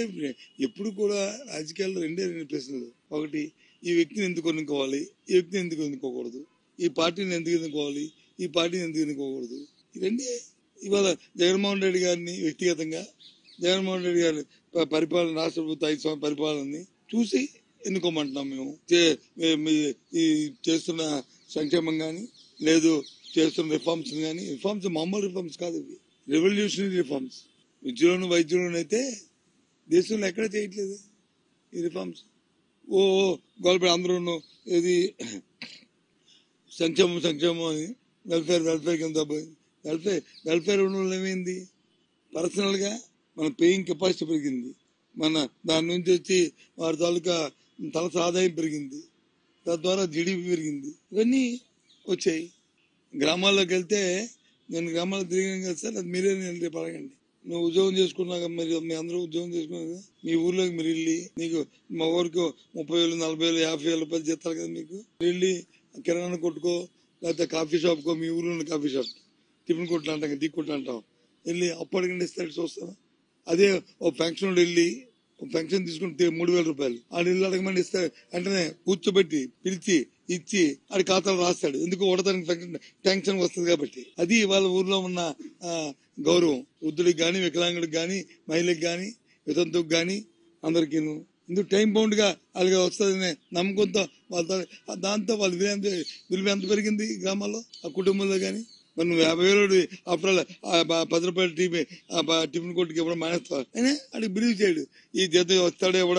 ఎప్పుడు కూడా రాజకీయాల్లో రెండే రెండు ప్రశ్నలు ఒకటి ఈ వ్యక్తిని ఎందుకు ఎన్నుకోవాలి ఈ వ్యక్తిని ఎందుకు ఎన్నుకోకూడదు ఈ పార్టీని ఎందుకు ఎన్నుకోవాలి ఈ పార్టీని ఎందుకు ఎన్నుకోకూడదు ఈ రెండే ఇవాళ జగన్మోహన్ రెడ్డి గారిని వ్యక్తిగతంగా జగన్మోహన్ రెడ్డి గారి ప- పరిపాలన రాష్ట్ర ప్రభుత్వ ఐదు సంవత్సరాల పరిపాలనని చూసి ఎన్నుకోమంటున్నాం మేము చే- మీ- మీ- ఈ చేస్తున్న సంక్షేమం కానీ లేదు చేస్తున్న రిఫార్మ్స్ కానీ రిఫార్మ్స్ మామూలు రిఫార్మ్స్ కాదు ఇవి రెవల్యూషనరీ రిఫార్మ్స్ విద్యలోను వైద్యులను అయితే దేశంలో ఎక్కడ చేయట్లేదు ఈ రిఫార్మ్స్ ఓ ఓ గోల్పడి అందరూ ఇది సంక్షేమం సంక్షేమం అని వెల్ఫేర్ వెల్ఫేర్ కింద పోయింది వెల్ఫేర్ వెల్ఫేర్ ఉండడం వల్ల ఏమైంది పర్సనల్ గా మన పేయింగ్ కెపాసిటీ పెరిగింది మన దాని నుంచి వచ్చి వారి తాలూకా తలస ఆదాయం పెరిగింది తద్వారా జీడిపి పెరిగింది ఇవన్నీ వచ్చాయి గ్రామాల్లోకి వెళ్తే నేను గ్రామాల్లో తిరిగాను కదా సార్ అది మీరే నేను రేపు అడగండి నువ్వు ఉద్యోగం చేసుకున్నాక మీరు మీ అందరూ ఉద్యోగం చేసుకున్నారు కదా మీ ఊర్లోకి మీరు వెళ్ళి మీకు మా ఊరికి ముప్పై వేలు నలభై వేలు యాభై వేల రూపాయలు చేస్తారు కదా మీకు మీరు వెళ్ళి కిరాణా కొట్టుకో లేకపోతే కాఫీ షాప్కో మీ ఊర్లో ఉన్న కాఫీ షాప్ టిఫిన్ కొట్లు అంటాం కదా, టీ కొట్లు అంటాం వెళ్ళి అప్పు అడగండి ఇస్తాడు చూస్తాను అదే ఓ ఫంక్షన్ వెళ్ళి ఓ ఫంక్షన్ తీసుకుంటే మూడు వేల రూపాయలు ఆడు ఇల్లు అడగమని ఇస్తాడు వెంటనే కూర్చోబెట్టి పిలిచి ఇచ్చి ఆడి ఖాతాలు రాస్తాడు ఎందుకు ఓడతానికి ఫంక్షన్ టెన్షన్ వస్తుంది కాబట్టి అది వాళ్ళ ఊర్లో ఉన్న ఆ, గౌరవం వృద్ధుడికి గాని వికలాంగుడికి గాని మహిళకి గాని వితంతుకు గాని అందరికీను ఇందుకు టైం బౌండ్ గా అలాగే వస్తుందనే నమ్మకంతో వాళ్ళ తా- దాంతో వాళ్ళ విలువ ఎంత విలువ ఎంత పెరిగింది ఈ గ్రామాల్లో ఆ కుటుంబంలో గాని మరి నువ్వు యాభై వేలు అప్పుడు పది రూపాయల టీవీ టిఫిన్ కొట్టుకి ఇవ్వడం మానేస్తావు అయినా అడిగి బిలీవ్ చేయడు ఈ జీతం వస్తాడు ఎవడో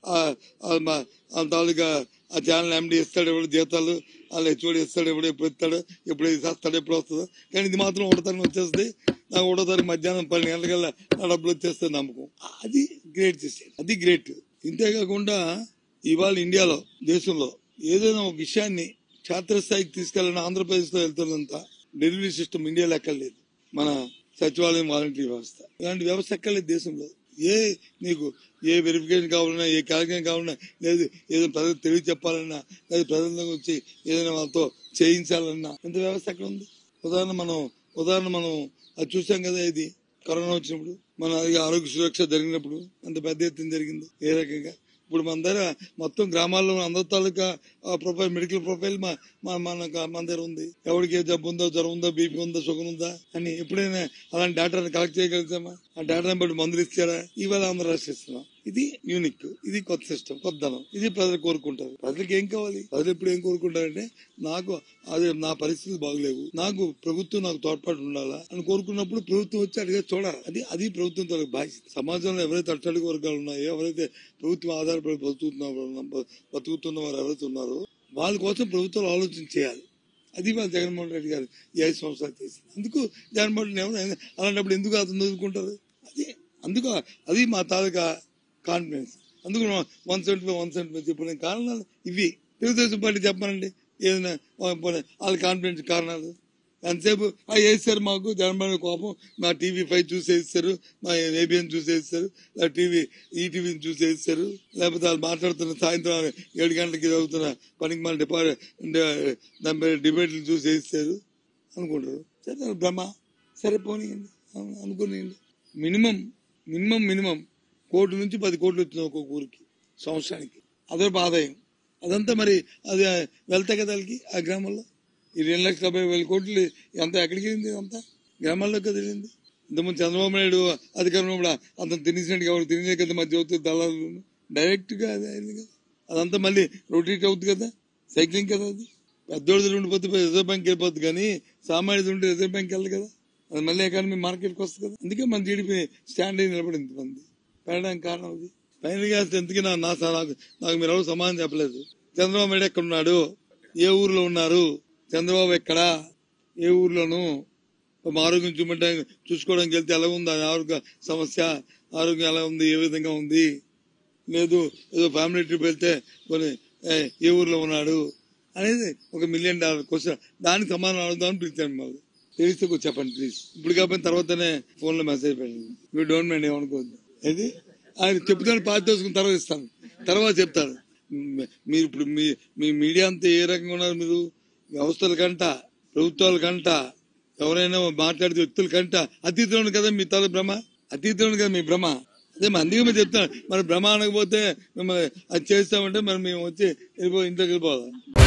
ఆ తాలూకా ఆ ఛానల్ ఎండి ఇస్తాడు ఎవడు జీతాలు వాళ్ళు హెచ్ఓడి ఇస్తాడు ఎప్పుడు ఎప్పుడు ఇస్తాడు ఎప్పుడు ఇస్తాడు ఎప్పుడు వస్తుందో కానీ ఇది మాత్రం ఒకటో తారీఖు వచ్చేస్తుంది నాకు ఒకటో తారీఖు మధ్యాహ్నం పన్నెండు గంటలకల్లా నా డబ్బులు వచ్చేస్తుంది నమ్మకం అది గ్రేట్ చేసేది అది గ్రేట్ ఇంతేకాకుండా ఇవాళ ఇండియాలో దేశంలో ఏదైనా ఒక విషయాన్ని క్షేత్రస్థాయికి తీసుకెళ్ళిన ఆంధ్రప్రదేశ్ లో వెళ్తున్నంత డెలివరీ సిస్టమ్ ఇండియాలో ఎక్కర్లేదు మన సచివాలయం వాలంటీర్ వ్యవస్థ ఇలాంటి వ్యవస్థ ఎక్కర్లేదు దేశంలో ఏ నీకు ఏ వెరిఫికేషన్ కావాలన్నా ఏ క్యాలిక్యులేషన్ కావాలన్నా లేదు ఏదైనా ప్రజలకు తెలియ చెప్పాలన్నా లేదు ప్రజలకు వచ్చి ఏదైనా వాళ్ళతో చేయించాలన్నా ఇంత వ్యవస్థ ఎక్కడ ఉంది ఉదాహరణ మనం ఉదాహరణ మనం అది చూసాం కదా ఇది కరోనా వచ్చినప్పుడు మన అది ఆరోగ్య సురక్ష జరిగినప్పుడు అంత పెద్ద ఎత్తున జరిగింది ఏ రకంగా ఇప్పుడు మన దగ్గర మొత్తం గ్రామాల్లో ఉన్న అందరి తాలూకా ఆ ప్రొఫైల్ మెడికల్ ప్రొఫైల్ మా మా- మన మన దగ్గర ఉంది ఎవరికి ఏ జబ్బు ఉందో జ్వరం ఉందో బీపీ ఉందో షుగర్ ఉందా అని ఎప్పుడైనా అలాంటి డేటాను కలెక్ట్ చేయగలుగుతామా ఆ డేటాను బట్టి మందులు ఇచ్చారా ఇవాళ ఆంధ్ర రాసిస్తున్నాం ఇది యూనిక్ ఇది కొత్త సిస్టమ్ కొత్త ధనం ఇది ప్రజలు కోరుకుంటారు ప్రజలకు ఏం కావాలి ప్రజలు ఎప్పుడు ఏం కోరుకుంటారంటే నాకు అదే నా పరిస్థితులు బాగలేవు నాకు ప్రభుత్వం నాకు తోడ్పాటు ఉండాలా అని కోరుకున్నప్పుడు ప్రభుత్వం వచ్చి అడిగే చూడాలి అది అది ప్రభుత్వం తనకు బాధ్యత సమాజంలో ఎవరైతే అట్టడుగు వర్గాలు ఉన్నాయో ఎవరైతే ప్రభుత్వం ఆధారపడి బతుకుతున్న బతుకుతున్న వారు ఎవరైతే ఉన్నారో వాళ్ళ కోసం ప్రభుత్వాలు ఆలోచన చేయాలి అది మా జగన్మోహన్ రెడ్డి గారు ఈ ఐదు సంవత్సరాలు చేసింది అందుకు జగన్మోహన్ రెడ్డి ఎవరు అలాంటప్పుడు ఎందుకు అతను చదువుకుంటారు అది అందుకు అది మా తాలూకా కాన్ఫిడెన్స్ అందుకు one seventy five one seventy five చెప్పిన కారణాలు ఇవి తెలుగుదేశం పార్టీ చెప్పానండి ఏదైనా వా- పోనీ వాళ్ళ కాన్ఫిడెన్స్ కారణాలు ఎంతసేపు ఆ వేస్తారు మాకు జగన్మోహన్ కోపం మా టీవీ ఫైవ్ చూసి వేస్తారు మా ఏబిఎన్ చూసి వేస్తారు లేదా టీవీ ఈటీవీని చూసి వేస్తారు లేకపోతే వాళ్ళు మాట్లాడుతున్న సాయంత్రం ఏడు గంటలకి చదువుతున్న పనికి మన డిపార్ట్ దాని మీద డిబేట్లు చూసి వేస్తారు అనుకుంటారు సరే అది భ్రమ సరే పోనీయండి అను- అనుకోనియండి మినిమం మినిమం మినిమం కోటి నుంచి పది కోట్లు వచ్చింది ఒక్కొక్క ఊరికి సంవత్సరానికి అదే ఆదాయం అదంతా మరి అది వెళ్తాయి కదా వాళ్ళకి ఆ గ్రామంలో ఈ రెండు లక్షల డెబ్బై వేల కోట్లు ఎంత ఎక్కడికి వెళ్ళింది అంతా గ్రామాల్లోకి కదా వెళ్ళింది ఇంతకుముందు చంద్రబాబు నాయుడు అధికారంలో కూడా అతను తినేసినట్టు ఎవరు తినే కదా మధ్య అవుతుంది దళాలు డైరెక్ట్ గా అది అయింది కదా అదంతా మళ్ళీ రొటేట్ అవుతుంది కదా సైక్లింగ్ కదా అది పెద్దోడిది ఉండిపోతే రిజర్వ్ బ్యాంక్ వెళ్ళిపోతుంది కానీ సామాన్యుడు ఉంటే రిజర్వ్ బ్యాంక్ వెళ్ళదు కదా అది మళ్ళీ ఎకానమీ మార్కెట్కి వస్తుంది కదా అందుకే మన జీడిపి స్టాండ్ అయి నిలబడింది మంది పెరగడానికి కారణం అది ఫైనల్ గా ఎందుకు నా నా- నాకు నాకు మీరు ఎవరు సమాధానం చెప్పలేదు చంద్రబాబు నాయుడు ఎక్కడ ఉన్నాడు ఏ ఊర్లో ఉన్నారు చంద్రబాబు ఎక్కడా ఏ ఊర్లోను మా ఆరోగ్యం చూపెట్టడానికి చూసుకోవడానికి వెళ్తే ఎలా ఉంది ఆ ఆరోగ్య సమస్య ఆరోగ్యం ఎలా ఉంది ఏ విధంగా ఉంది లేదు ఏదో ఫ్యామిలీ ట్రిప్ వెళ్తే కొన్ని ఏ, ఏ ఊర్లో ఉన్నాడు అనేది ఒక మిలియన్ డాలర్ క్వశ్చన్ దానికి సమాధానం అడుగుదామని పిలిచాను మళ్ళీ తెలిస్తే కొంచెం చెప్పండి ప్లీజ్ ఇప్పుడు కాకపోతే తర్వాతనే ఫోన్ లో మెసేజ్ పెట్టండి మీరు డోంట్ మైండ్ ఏమనుకోవద్దు ఏది ఆయన చెప్తాను పాత చేసుకుని తర్వాత ఇస్తాను తర్వాత చెప్తాను మ్, మీరు ఇప్పుడు మీ మీ మీడియా అంతా ఏ రకంగా ఉన్నారు మీరు వ్యవస్థల కంట ప్రభుత్వాల కంట ఎవరైనా మాట్లాడితే వ్యక్తుల కంట అతీతంలో కదా మీ తల భ్రమ అతీతంలో కదా మీ భ్రమ అదే మరి అందుకే మీరు చెప్తాను మరి బ్రహ్మాండకపోతే మిమ్మల్ని అది చేస్తామంటే మరి మేము వచ్చి వెళ్ళిపో ఇంట్లోకి వెళ్ళిపోవాలి